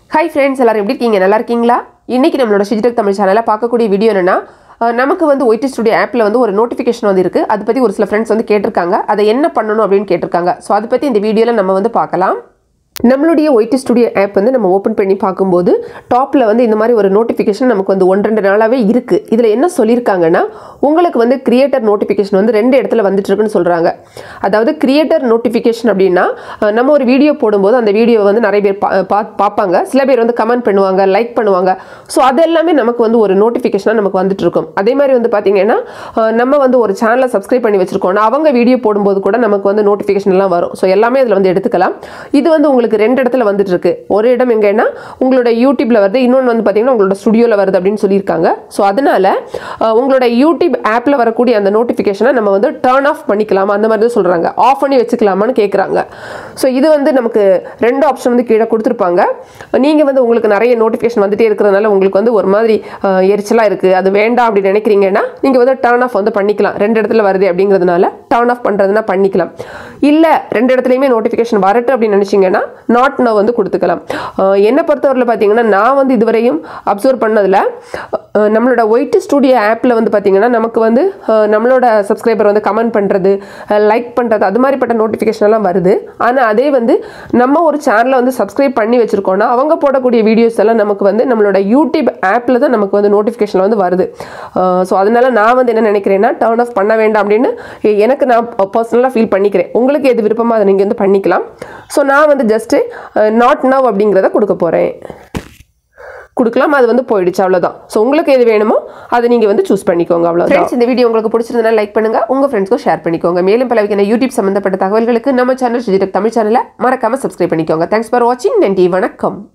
hi friends எல்லாரும் எப்படி இருக்கீங்க நல்லா இருக்கீங்களா இன்னைக்கு நம்மளோட டிஜிட்டல் தமிழ் சேனலில் பார்க்கக்கூடிய வீடியோ என்னன்னா அஹ், நமக்கு வந்து ஒயிட் ஸ்டுடியோ ஆப்பில் வந்து ஒரு நோட்டிஃபிகேஷன் வந்து இருக்குது அதை பற்றி ஒரு சில ஃப்ரெண்ட்ஸ் வந்து கேட்டிருக்காங்க அதை என்ன பண்ணணும் அப்படின்னு கேட்டிருக்காங்க ஸோ அதை பற்றி இந்த வீடியோவில் நம்ம வந்து பார்க்கலாம் நம்மளுடைய ஒயிட் ஸ்டுடியோ ஆப் வந்து நம்ம ஓப்பன் பண்ணி பார்க்கும்போது டாப்பில் வந்து இந்த மாதிரி ஒரு நோட்டிஃபிகேஷன் நமக்கு வந்து ஒன்று ரெண்டு நாளாகவே இருக்குது இதில் என்ன சொல்லியிருக்காங்கன்னா உங்களுக்கு வந்து கிரியேட்டர் நோட்டிஃபிகேஷன் வந்து ரெண்டு இடத்துல வந்துட்டு இருக்குன்னு சொல்கிறாங்க அதாவது கிரியேட்டர் நோட்டிஃபிகேஷன் அப்படின்னா அஹ், நம்ம ஒரு வீடியோ போடும்போது அந்த வீடியோ வந்து நிறைய பேர் பா- பா- பார்ப்பாங்க சில பேர் வந்து கமெண்ட் பண்ணுவாங்க லைக் பண்ணுவாங்க ஸோ அது எல்லாமே நமக்கு வந்து ஒரு நோட்டிஃபிகேஷனாக நமக்கு வந்துட்டு இருக்கும் அதே மாதிரி வந்து பார்த்தீங்கன்னா அஹ், நம்ம வந்து ஒரு சேனலை சப்ஸ்கிரைப் பண்ணி வச்சிருக்கோம்னா அவங்க வீடியோ போடும்போது கூட நமக்கு வந்து நோட்டிஃபிகேஷன் எல்லாம் வரும் ஸோ எல்லாமே இதில் வந்து எடுத்துக்கலாம் இது வந்து உங்களுக்கு ரெண்டு இடத்துல வந்துட்டு இருக்கு ஒரு இடம் எங்கன்னா உங்களோட யூடியூப்ல வருது இன்னொன்று வந்து பார்த்தீங்கன்னா உங்களோட ஸ்டுடியோவில் வருது அப்படின்னு சொல்லியிருக்காங்க ஸோ அதனால அஹ், உங்களோட யூடியூப் ஆப்பில் வரக்கூடிய அந்த நோட்டிஃபிகேஷனை நம்ம வந்து டர்ன் ஆஃப் பண்ணிக்கலாமா அந்த மாதிரி தான் சொல்கிறாங்க ஆஃப் பண்ணி வச்சுக்கலாமான்னு கேட்குறாங்க ஸோ இது வந்து நமக்கு ரெண்டு ஆப்ஷன் வந்து கீழே கொடுத்துருப்பாங்க நீங்கள் வந்து உங்களுக்கு நிறைய நோட்டிஃபிகேஷன் வந்துட்டே இருக்கிறதுனால உங்களுக்கு வந்து ஒரு மாதிரி எரிச்சலாக இருக்குது அது வேண்டாம் அப்படின்னு நினைக்கிறீங்கன்னா நீங்கள் வந்து டர்ன் ஆஃப் வந்து பண்ணிக்கலாம் ரெண்டு இடத்துல வருது அப்படிங்கிறதுனால டர்ன் ஆஃப் பண்ணுறதுனா பண்ணிக்கலாம் இல்லை ரெண்டு இடத்துலையுமே நோட்டிஃபிகேஷன் வரட்டு அப்படின்னு நினச்சிங்கன்னா நாட் நோ வந்து கொடுத்துக்கலாம் அஹ் என்னை பொறுத்தவரையில் பார்த்தீங்கன்னா நான் வந்து இதுவரையும் அப்சர்வ் பண்ணதில் அஹ் நம்மளோட ஒயிட் ஸ்டுடியோ ஆப்பில் வந்து பார்த்தீங்கன்னா நமக்கு வந்து அஹ் நம்மளோட சப்ஸ்கிரைபர் வந்து கமெண்ட் பண்ணுறது லைக் பண்ணுறது அது மாதிரிப்பட்ட நோட்டிஃபிகேஷன் எல்லாம் வருது ஆனால் அதே வந்து நம்ம ஒரு சேனலை வந்து சப்ஸ்கிரைப் பண்ணி வச்சுருக்கோம்னா அவங்க போடக்கூடிய வீடியோஸ் எல்லாம் நமக்கு வந்து நம்மளோட யூடியூப் ஆப்பில் தான் நமக்கு வந்து நோட்டிஃபிகேஷன் வந்து வருது ஸோ அதனால நான் வந்து என்ன நினைக்கிறேன்னா டர்ன் ஆஃப் பண்ண வேண்டாம் அப்படின்னு எ- எனக்கு நான் பர்சனலாக ஃபீல் பண்ணிக்கிறேன் உங்களுக்கு எது விருப்பமோ அதை நீங்கள் வந்து பண்ணிக்கலாம் ஸோ நான் வந்து ஜஸ்ட்டு நாட் நவ் அப்படிங்கிறத கொடுக்க போகிறேன் கொடுக்கலாம் அது வந்து போயிடுச்சு அவ்வளோதான் ஸோ உங்களுக்கு எது வேணுமோ அதை நீங்கள் வந்து சூஸ் பண்ணிக்கோங்க அவ்வளோ ஃப்ரெண்ட்ஸ் இந்த வீடியோ உங்களுக்கு பிடிச்சிருந்தா லைக் பண்ணுங்க உங்கள் ஃப்ரெண்ட்ஸ்க்கும் ஷேர் பண்ணிக்கோங்க மேலும் பல வகையான யூடியூப் சம்மந்தப்பட்ட தகவல்களுக்கு நம்ம சேனல் தமிழ் சேனலை மறக்காம சப்ஸ்கிரைப் பண்ணிக்கோங்க தேங்க்ஸ் ஃபார் வாட்சிங் நன்றி வணக்கம்